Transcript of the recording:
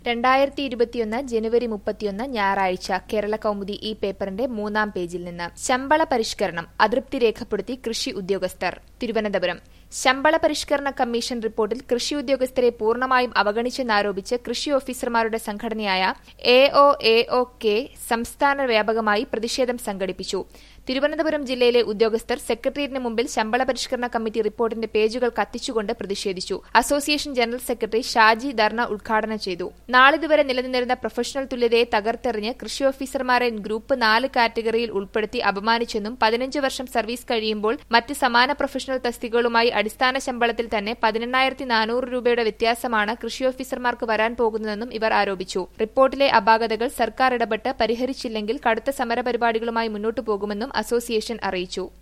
രണ്ടായിരത്തി ഇരുപത്തിയൊന്ന് ജനുവരി മുപ്പത്തിയൊന്ന് ഞായറാഴ്ച കേരള കൗമുദി ഈ പേപ്പറിന്റെ മൂന്നാം പേജിൽ നിന്ന് ശമ്പള പരിഷ്കരണം അതൃപ്തി രേഖപ്പെടുത്തി കൃഷി ഉദ്യോഗസ്ഥർ തിരുവനന്തപുരം ശമ്പള പരിഷ്കരണ കമ്മീഷൻ റിപ്പോർട്ടിൽ കൃഷി ഉദ്യോഗസ്ഥരെ പൂർണ്ണമായും അവഗണിച്ചെന്നാരോപിച്ച് കൃഷി ഓഫീസർമാരുടെ സംഘടനയായ A O A O K സംസ്ഥാന വ്യാപകമായി പ്രതിഷേധം സംഘടിപ്പിച്ചു തിരുവനന്തപുരം ജില്ലയിലെ ഉദ്യോഗസ്ഥർ സെക്രട്ടേറിയറ്റിന് മുമ്പിൽ ശമ്പള പരിഷ്കരണ കമ്മിറ്റി റിപ്പോർട്ടിന്റെ പേജുകൾ കത്തിച്ചുകൊണ്ട് പ്രതിഷേധിച്ചു അസോസിയേഷൻ ജനറൽ സെക്രട്ടറി ഷാജി ധർണ ഉദ്ഘാടനം ചെയ്തു നാളിതുവരെ നിലനിന്നിരുന്ന പ്രൊഫഷണൽ തുല്യതയെ തകർത്തെറിഞ്ഞ് കൃഷി ഓഫീസർമാരെ ഗ്രൂപ്പ് നാല് കാറ്റഗറിയിൽ ഉൾപ്പെടുത്തി അപമാനിച്ചെന്നും പതിനഞ്ച് വർഷം സർവീസ് കഴിയുമ്പോൾ മറ്റ് സമാന പ്രൊഫഷണൽ തസ്തികകളുമായി അടിസ്ഥാന ശമ്പളത്തിൽ തന്നെ പതിനെണ്ണായിരത്തി നാനൂറ് രൂപയുടെ വ്യത്യാസമാണ് കൃഷി ഓഫീസർമാർക്ക് വരാൻ പോകുന്നതെന്നും ഇവർ ആരോപിച്ചു റിപ്പോർട്ടിലെ അപാകതകൾ സർക്കാർ ഇടപെട്ട് പരിഹരിച്ചില്ലെങ്കിൽ കടുത്ത സമരപരിപാടികളുമായി മുന്നോട്ടു പോകുമെന്നും അസോസിയേഷൻ അറിയിച്ചു